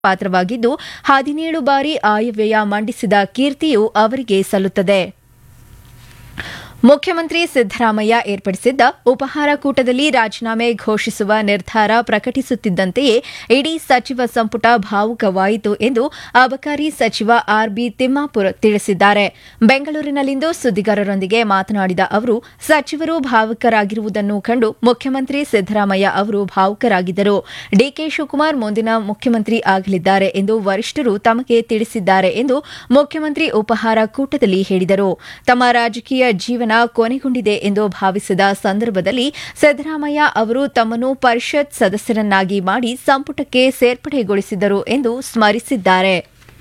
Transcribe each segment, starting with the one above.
ಪಾತ್ರವಾಗಿದ್ದು ಹದಿನೇಳು ಬಾರಿ ಆಯವ್ಯಯ ಮಂಡಿಸಿದ ಕೀರ್ತಿಯು ಅವರಿಗೆ ಸಲ್ಲುತ್ತದೆ ಮುಖ್ಯಮಂತ್ರಿ ಸಿದ್ದರಾಮಯ್ಯ ಏರ್ಪಡಿಸಿದ್ದ ಉಪಹಾರ ಕೂಟದಲ್ಲಿ ರಾಜೀನಾಮೆ ಘೋಷಿಸುವ ನಿರ್ಧಾರ ಪ್ರಕಟಿಸುತ್ತಿದ್ದಂತೆಯೇ ಇಡೀ ಸಚಿವ ಸಂಪುಟ ಭಾವುಕವಾಯಿತು ಎಂದು ಅಬಕಾರಿ ಸಚಿವ ಆರ್ಬಿ ತಿಮ್ಮಾಪುರ್ ತಿಳಿಸಿದ್ದಾರೆ ಬೆಂಗಳೂರಿನಲ್ಲಿಂದು ಸುದ್ದಿಗಾರರೊಂದಿಗೆ ಮಾತನಾಡಿದ ಅವರು ಸಚಿವರು ಭಾವುಕರಾಗಿರುವುದನ್ನು ಕಂಡು ಮುಖ್ಯಮಂತ್ರಿ ಸಿದ್ದರಾಮಯ್ಯ ಅವರು ಭಾವುಕರಾಗಿದ್ದರು ಡಿಕೆ ಶಿವಕುಮಾರ್ ಮುಂದಿನ ಮುಖ್ಯಮಂತ್ರಿ ಆಗಲಿದ್ದಾರೆ ಎಂದು ವರಿಷ್ಠರು ತಮಗೆ ತಿಳಿಸಿದ್ದಾರೆ ಎಂದು ಮುಖ್ಯಮಂತ್ರಿ ಉಪಹಾರ ಕೂಟದಲ್ಲಿ ಹೇಳಿದರು ತಮ್ಮ ರಾಜಕೀಯ ಜೀವನ ಕೊನೆಗೊಂಡಿದೆ ಎಂದು ಭಾವಿಸಿದ ಸಂದರ್ಭದಲ್ಲಿ ಸಿದ್ದರಾಮಯ್ಯ ಅವರು ತಮ್ಮನ್ನು ಪರಿಷತ್ ಸದಸ್ಯರನ್ನಾಗಿ ಮಾಡಿ ಸಂಪುಟಕ್ಕೆ ಸೇರ್ಪಡೆಗೊಳಿಸಿದರು ಎಂದು ಸ್ಮರಿಸಿದ್ದಾರೆ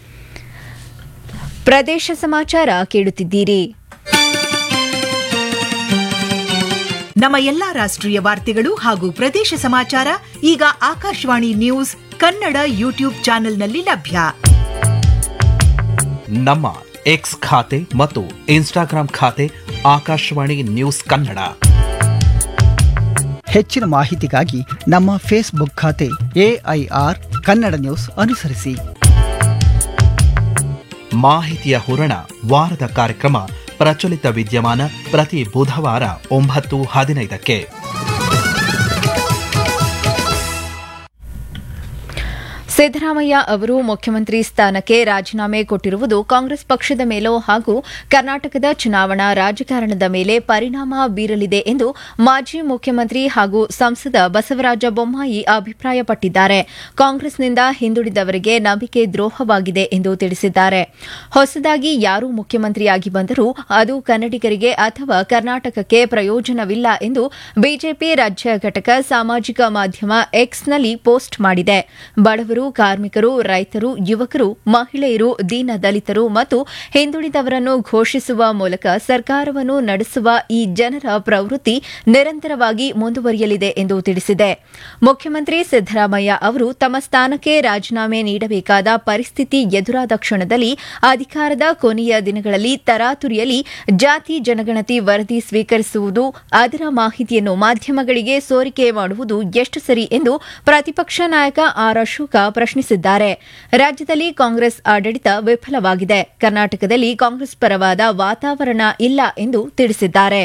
ಪ್ರದೇಶ ಸಮಾಚಾರ ಕೇಳುತ್ತಿದ್ದೀರಿ ನಮ್ಮ ಎಲ್ಲಾ ರಾಷ್ಟ್ರೀಯ ವಾರ್ತೆಗಳು ಹಾಗೂ ಪ್ರದೇಶ ಸಮಾಚಾರ ಈಗ ಆಕಾಶವಾಣಿ ನ್ಯೂಸ್ ಕನ್ನಡ ಯೂಟ್ಯೂಬ್ ಚಾನೆಲ್ನಲ್ಲಿ ಲಭ್ಯ ನಮ್ಮ ಎಕ್ಸ್ ಖಾತೆ ಮತ್ತು ಇನ್ಸ್ಟಾಗ್ರಾಂ ಖಾತೆ ಆಕಾಶವಾಣಿ ನ್ಯೂಸ್ ಕನ್ನಡ ಹೆಚ್ಚಿನ ಮಾಹಿತಿಗಾಗಿ ನಮ್ಮ ಫೇಸ್ಬುಕ್ ಖಾತೆ ಎಐಆರ್ ಕನ್ನಡ ನ್ಯೂಸ್ ಅನುಸರಿಸಿ ಮಾಹಿತಿಯ ಹೂರಣ ವಾರದ ಕಾರ್ಯಕ್ರಮ ಪ್ರಚಲಿತ ವಿದ್ಯಮಾನ ಪ್ರತಿ ಬುಧವಾರ ಒಂಬತ್ತು ಹದಿನೈದಕ್ಕೆ ಸಿದ್ದರಾಮಯ್ಯ ಅವರು ಮುಖ್ಯಮಂತ್ರಿ ಸ್ಥಾನಕ್ಕೆ ರಾಜೀನಾಮೆ ಕೊಟ್ಟಿರುವುದು ಕಾಂಗ್ರೆಸ್ ಪಕ್ಷದ ಮೇಲೂ ಹಾಗೂ ಕರ್ನಾಟಕದ ಚುನಾವಣಾ ರಾಜಕಾರಣದ ಮೇಲೆ ಪರಿಣಾಮ ಬೀರಲಿದೆ ಎಂದು ಮಾಜಿ ಮುಖ್ಯಮಂತ್ರಿ ಹಾಗೂ ಸಂಸದ ಬಸವರಾಜ ಬೊಮ್ಮಾಯಿ ಅಭಿಪ್ರಾಯಪಟ್ಟಿದ್ದಾರೆ ಕಾಂಗ್ರೆಸ್ನಿಂದ ಹಿಂದುಳಿದವರಿಗೆ ನಂಬಿಕೆ ದ್ರೋಹವಾಗಿದೆ ಎಂದು ತಿಳಿಸಿದ್ದಾರೆ ಹೊಸದಾಗಿ ಯಾರು ಮುಖ್ಯಮಂತ್ರಿಯಾಗಿ ಬಂದರೂ ಅದು ಕನ್ನಡಿಗರಿಗೆ ಅಥವಾ ಕರ್ನಾಟಕಕ್ಕೆ ಪ್ರಯೋಜನವಿಲ್ಲ ಎಂದು ಬಿಜೆಪಿ ರಾಜ್ಯ ಘಟಕ ಸಾಮಾಜಿಕ ಮಾಧ್ಯಮ ಎಕ್ಸ್ನಲ್ಲಿ ಪೋಸ್ಟ್ ಮಾಡಿದೆ ಬಡವರು ಕಾರ್ಮಿಕರು ರೈತರು ಯುವಕರು ಮಹಿಳೆಯರು ದೀನ ದಲಿತರು ಮತ್ತು ಹಿಂದುಳಿದವರನ್ನು ಘೋಷಿಸುವ ಮೂಲಕ ಸರ್ಕಾರವನ್ನು ನಡೆಸುವ ಈ ಜನರ ಪ್ರವೃತ್ತಿ ನಿರಂತರವಾಗಿ ಮುಂದುವರಿಯಲಿದೆ ಎಂದು ತಿಳಿಸಿದೆ ಮುಖ್ಯಮಂತ್ರಿ ಸಿದ್ದರಾಮಯ್ಯ ಅವರು ತಮ್ಮ ಸ್ಥಾನಕ್ಕೆ ರಾಜೀನಾಮೆ ನೀಡಬೇಕಾದ ಪರಿಸ್ಥಿತಿ ಎದುರಾದ ಕ್ಷಣದಲ್ಲಿ ಅಧಿಕಾರದ ಕೊನೆಯ ದಿನಗಳಲ್ಲಿ ತರಾತುರಿಯಲ್ಲಿ ಜಾತಿ ಜನಗಣತಿ ವರದಿ ಸ್ವೀಕರಿಸುವುದು ಅದರ ಮಾಹಿತಿಯನ್ನು ಮಾಧ್ಯಮಗಳಿಗೆ ಸೋರಿಕೆ ಮಾಡುವುದು ಎಷ್ಟು ಸರಿ ಎಂದು ಪ್ರತಿಪಕ್ಷ ನಾಯಕ ಆರ್ ಅಶೋಕ ಪ್ರಶ್ನಿಸಿದ್ದಾರೆ ರಾಜ್ಯದಲ್ಲಿ ಕಾಂಗ್ರೆಸ್ ಆಡಳಿತ ವಿಫಲವಾಗಿದೆ ಕರ್ನಾಟಕದಲ್ಲಿ ಕಾಂಗ್ರೆಸ್ ಪರವಾದ ವಾತಾವರಣ ಇಲ್ಲ ಎಂದು ತಿಳಿಸಿದ್ದಾರೆ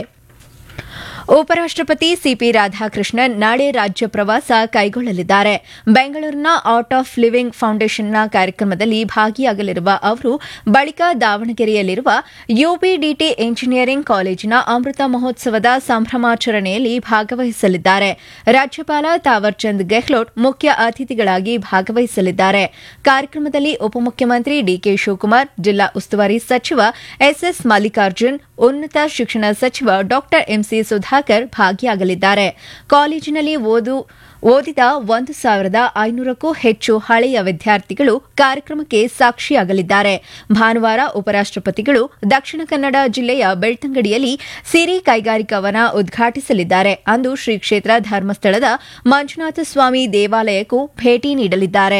ಉಪರಾಷ್ಟಪತಿ ಸಿಪಿ ರಾಧಾಕೃಷ್ಣನ್ ನಾಳೆ ರಾಜ್ಯ ಪ್ರವಾಸ ಕೈಗೊಳ್ಳಲಿದ್ದಾರೆ ಬೆಂಗಳೂರಿನ ಆರ್ಟ್ ಆಫ್ ಲಿವಿಂಗ್ ಫೌಂಡೇಶನ್ನ ಕಾರ್ಯಕ್ರಮದಲ್ಲಿ ಭಾಗಿಯಾಗಲಿರುವ ಅವರು ಬಳಿಕ ದಾವಣಗೆರೆಯಲ್ಲಿರುವ ಯುಬಿಡಿಟಿ ಎಂಜಿನಿಯರಿಂಗ್ ಕಾಲೇಜಿನ ಅಮೃತ ಮಹೋತ್ಸವದ ಸಂಭ್ರಮಾಚರಣೆಯಲ್ಲಿ ಭಾಗವಹಿಸಲಿದ್ದಾರೆ ರಾಜ್ಯಪಾಲ ತಾವರ್ಚಂದ್ ಗೆಹ್ಲೋಟ್ ಮುಖ್ಯ ಅತಿಥಿಗಳಾಗಿ ಭಾಗವಹಿಸಲಿದ್ದಾರೆ ಕಾರ್ಯಕ್ರಮದಲ್ಲಿ ಉಪಮುಖ್ಯಮಂತ್ರಿ ಡಿಕೆ ಶಿವಕುಮಾರ್ ಜಿಲ್ಲಾ ಉಸ್ತುವಾರಿ ಸಚಿವ ಎಸ್ಎಸ್ ಮಲ್ಲಿಕಾರ್ಜುನ್ ಉನ್ನತ ಶಿಕ್ಷಣ ಸಚಿವ ಡಾ ಎಂಸಿ ಸುಧಾಕರ್ ಭಾಗಿಯಾಗಲಿದ್ದಾರೆ ಕಾಲೇಜಿನಲ್ಲಿ ಓದು ಓದಿದ ಒಂದು ಸಾವಿರದ ಐನೂರಕ್ಕೂ ಹೆಚ್ಚು ಹಳೆಯ ವಿದ್ಯಾರ್ಥಿಗಳು ಕಾರ್ಯಕ್ರಮಕ್ಕೆ ಸಾಕ್ಷಿಯಾಗಲಿದ್ದಾರೆ ಭಾನುವಾರ ಉಪರಾಷ್ಟಪತಿಗಳು ದಕ್ಷಿಣ ಕನ್ನಡ ಜಿಲ್ಲೆಯ ಬೆಳ್ತಂಗಡಿಯಲ್ಲಿ ಸಿರಿ ಕೈಗಾರಿಕಾ ವನ ಉದ್ಘಾಟಿಸಲಿದ್ದಾರೆ ಅಂದು ಶ್ರೀ ಕ್ಷೇತ್ರ ಧರ್ಮಸ್ಥಳದ ಮಂಜುನಾಥ ಸ್ವಾಮಿ ದೇವಾಲಯಕ್ಕೂ ಭೇಟಿ ನೀಡಲಿದ್ದಾರೆ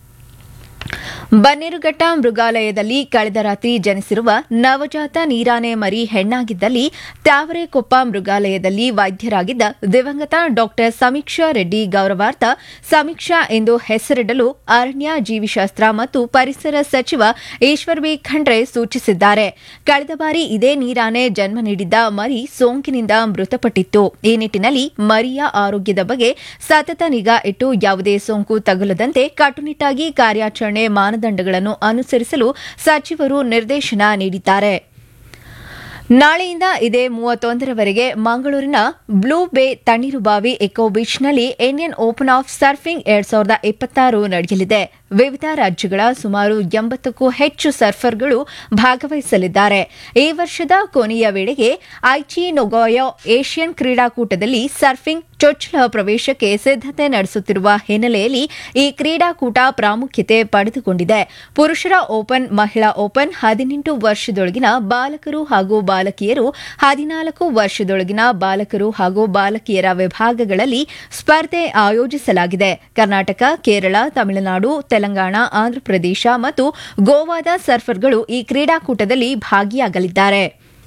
ಬನ್ನೇರುಘಟ್ಟ ಮೃಗಾಲಯದಲ್ಲಿ ಕಳೆದ ರಾತ್ರಿ ಜನಿಸಿರುವ ನವಜಾತ ನೀರಾನೆ ಮರಿ ಹೆಣ್ಣಾಗಿದ್ದಲ್ಲಿ ತಾವರೆಕೊಪ್ಪ ಮೃಗಾಲಯದಲ್ಲಿ ವೈದ್ಯರಾಗಿದ್ದ ದಿವಂಗತ ಡಾ ಸಮೀಕ್ಷಾ ರೆಡ್ಡಿ ಗೌರವಾರ್ಥ ಸಮೀಕ್ಷಾ ಎಂದು ಹೆಸರಿಡಲು ಅರಣ್ಯ ಜೀವಿಶಾಸ್ತ್ರ ಮತ್ತು ಪರಿಸರ ಸಚಿವ ಈಶ್ವರ್ ಬಿ ಖಂಡ್ರೆ ಸೂಚಿಸಿದ್ದಾರೆ ಕಳೆದ ಬಾರಿ ಇದೇ ನೀರಾನೆ ಜನ್ಮ ನೀಡಿದ್ದ ಮರಿ ಸೋಂಕಿನಿಂದ ಮೃತಪಟ್ಟಿತ್ತು ಈ ನಿಟ್ಟಿನಲ್ಲಿ ಮರಿಯ ಆರೋಗ್ಯದ ಬಗ್ಗೆ ಸತತ ನಿಗಾ ಇಟ್ಟು ಯಾವುದೇ ಸೋಂಕು ತಗುಲದಂತೆ ಕಟ್ಟುನಿಟ್ಟಾಗಿ ಕಾರ್ಯಾಚರಣೆ ಮಾನದಂಡಗಳನ್ನು ಅನುಸರಿಸಲು ಸಚಿವರು ನಿರ್ದೇಶನ ನೀಡಿದ್ದಾರೆ ನಾಳೆಯಿಂದ ಇದೇ ಮೂವತ್ತೊಂದರವರೆಗೆ ಮಂಗಳೂರಿನ ಬ್ಲೂ ಬೇ ತಣ್ಣೀರುಬಾವಿ ಎಕೋ ಬೀಚ್ನಲ್ಲಿ ಇಂಡಿಯನ್ ಓಪನ್ ಆಫ್ ಸರ್ಫಿಂಗ್ ಎರಡ್ ಸಾವಿರದ ಇಪ್ಪತ್ತಾರು ನಡೆಯಲಿದೆ ವಿವಿಧ ರಾಜ್ಯಗಳ ಸುಮಾರು ಎಂಬತ್ತಕ್ಕೂ ಹೆಚ್ಚು ಸರ್ಫರ್ಗಳು ಭಾಗವಹಿಸಲಿದ್ದಾರೆ ಈ ವರ್ಷದ ಕೊನೆಯ ವೇಳೆಗೆ ಐಚಿ ನೊಗೋಯೋ ಏಷ್ಯನ್ ಕ್ರೀಡಾಕೂಟದಲ್ಲಿ ಸರ್ಫಿಂಗ್ ಚೊಚ್ಚಲ ಪ್ರವೇಶಕ್ಕೆ ಸಿದ್ದತೆ ನಡೆಸುತ್ತಿರುವ ಹಿನ್ನೆಲೆಯಲ್ಲಿ ಈ ಕ್ರೀಡಾಕೂಟ ಪ್ರಾಮುಖ್ಯತೆ ಪಡೆದುಕೊಂಡಿದೆ ಪುರುಷರ ಓಪನ್ ಮಹಿಳಾ ಓಪನ್ ಹದಿನೆಂಟು ವರ್ಷದೊಳಗಿನ ಬಾಲಕರು ಹಾಗೂ ಬಾಲಕಿಯರು ಹದಿನಾಲ್ಕು ವರ್ಷದೊಳಗಿನ ಬಾಲಕರು ಹಾಗೂ ಬಾಲಕಿಯರ ವಿಭಾಗಗಳಲ್ಲಿ ಸ್ಪರ್ಧೆ ಆಯೋಜಿಸಲಾಗಿದೆ ಕರ್ನಾಟಕ ಕೇರಳ ತಮಿಳುನಾಡು ತೆಲಂಗಾಣ ಆಂಧ್ರಪ್ರದೇಶ ಮತ್ತು ಗೋವಾದ ಸರ್ಫರ್ಗಳು ಈ ಕ್ರೀಡಾಕೂಟದಲ್ಲಿ ಭಾಗಿಯಾಗಲಿದ್ದಾರೆ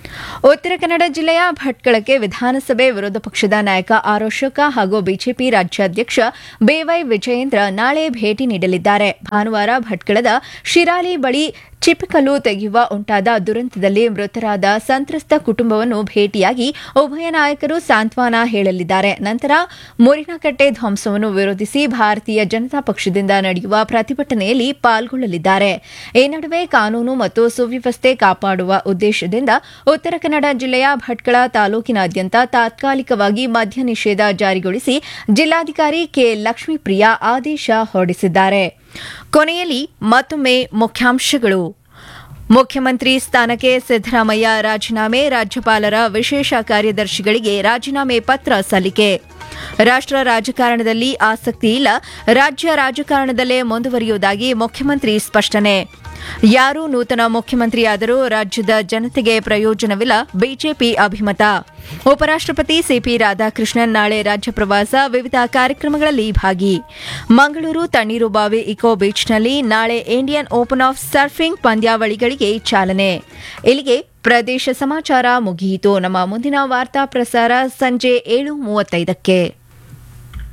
ಉತ್ತರ ಕನ್ನಡ ಜಿಲ್ಲೆಯ ಭಟ್ಕಳಕ್ಕೆ ವಿಧಾನಸಭೆ ವಿರೋಧ ಪಕ್ಷದ ನಾಯಕ ಆರ್ ಅಶೋಕ ಹಾಗೂ ಬಿಜೆಪಿ ರಾಜ್ಯಾಧ್ಯಕ್ಷ ಬಿವೈ ವಿಜಯೇಂದ್ರ ನಾಳೆ ಭೇಟಿ ನೀಡಲಿದ್ದಾರೆ ಭಾನುವಾರ ಭಟ್ಕಳದ ಶಿರಾಲಿ ಬಳಿ ಚಿಪ್ಪಕಲ್ಲು ತೆಗೆಯುವ ಉಂಟಾದ ದುರಂತದಲ್ಲಿ ಮೃತರಾದ ಸಂತ್ರಸ್ತ ಕುಟುಂಬವನ್ನು ಭೇಟಿಯಾಗಿ ಉಭಯ ನಾಯಕರು ಸಾಂತ್ವನ ಹೇಳಲಿದ್ದಾರೆ ನಂತರ ಮುರಿನಕಟ್ಟೆ ಧ್ವಂಸವನ್ನು ವಿರೋಧಿಸಿ ಭಾರತೀಯ ಜನತಾ ಪಕ್ಷದಿಂದ ನಡೆಯುವ ಪ್ರತಿಭಟನೆಯಲ್ಲಿ ಪಾಲ್ಗೊಳ್ಳಲಿದ್ದಾರೆ ಈ ನಡುವೆ ಕಾನೂನು ಮತ್ತು ಸುವ್ಯವಸ್ಥೆ ಕಾಪಾಡುವ ಉದ್ದೇಶದಿಂದ ಉತ್ತರ ಕನ್ನಡ ಜಿಲ್ಲೆಯ ಭಟ್ಕಳ ತಾಲೂಕಿನಾದ್ಯಂತ ತಾತ್ಕಾಲಿಕವಾಗಿ ಮದ್ಯ ನಿಷೇಧ ಜಾರಿಗೊಳಿಸಿ ಜಿಲ್ಲಾಧಿಕಾರಿ ಕೆ ಲಕ್ಷ್ಮೀಪ್ರಿಯಾ ಆದೇಶ ಹೊರಡಿಸಿದ್ದಾರೆ ಕೊನೆಯಲ್ಲಿ ಮತ್ತೊಮ್ಮೆ ಮುಖ್ಯಾಂಶಗಳು ಮುಖ್ಯಮಂತ್ರಿ ಸ್ಥಾನಕ್ಕೆ ಸಿದ್ದರಾಮಯ್ಯ ರಾಜೀನಾಮೆ ರಾಜ್ಯಪಾಲರ ವಿಶೇಷ ಕಾರ್ಯದರ್ಶಿಗಳಿಗೆ ರಾಜೀನಾಮೆ ಪತ್ರ ಸಲ್ಲಿಕೆ ರಾಷ್ಟ್ರ ರಾಜಕಾರಣದಲ್ಲಿ ಆಸಕ್ತಿ ಇಲ್ಲ ರಾಜ್ಯ ರಾಜಕಾರಣದಲ್ಲೇ ಮುಂದುವರಿಯುವುದಾಗಿ ಮುಖ್ಯಮಂತ್ರಿ ಸ್ಪಷ್ಟನೆ ಯಾರು ನೂತನ ಮುಖ್ಯಮಂತ್ರಿಯಾದರೂ ರಾಜ್ಯದ ಜನತೆಗೆ ಪ್ರಯೋಜನವಿಲ್ಲ ಬಿಜೆಪಿ ಅಭಿಮತ ಉಪರಾಷ್ಟ್ರಪತಿ ಸಿಪಿ ರಾಧಾಕೃಷ್ಣನ್ ನಾಳೆ ರಾಜ್ಯ ಪ್ರವಾಸ ವಿವಿಧ ಕಾರ್ಯಕ್ರಮಗಳಲ್ಲಿ ಭಾಗಿ ಮಂಗಳೂರು ತಣ್ಣೀರುಬಾವಿ ಇಕೋ ಬೀಚ್ನಲ್ಲಿ ನಾಳೆ ಇಂಡಿಯನ್ ಓಪನ್ ಆಫ್ ಸರ್ಫಿಂಗ್ ಪಂದ್ಯಾವಳಿಗಳಿಗೆ ಚಾಲನೆ ಇಲ್ಲಿಗೆ ಪ್ರದೇಶ ಸಮಾಚಾರ ಮುಗಿಯಿತು ನಮ್ಮ ಮುಂದಿನ ವಾರ್ತಾ ಪ್ರಸಾರ ಸಂಜೆ ಏಳು ಮೂವತ್ತೈದಕ್ಕೆ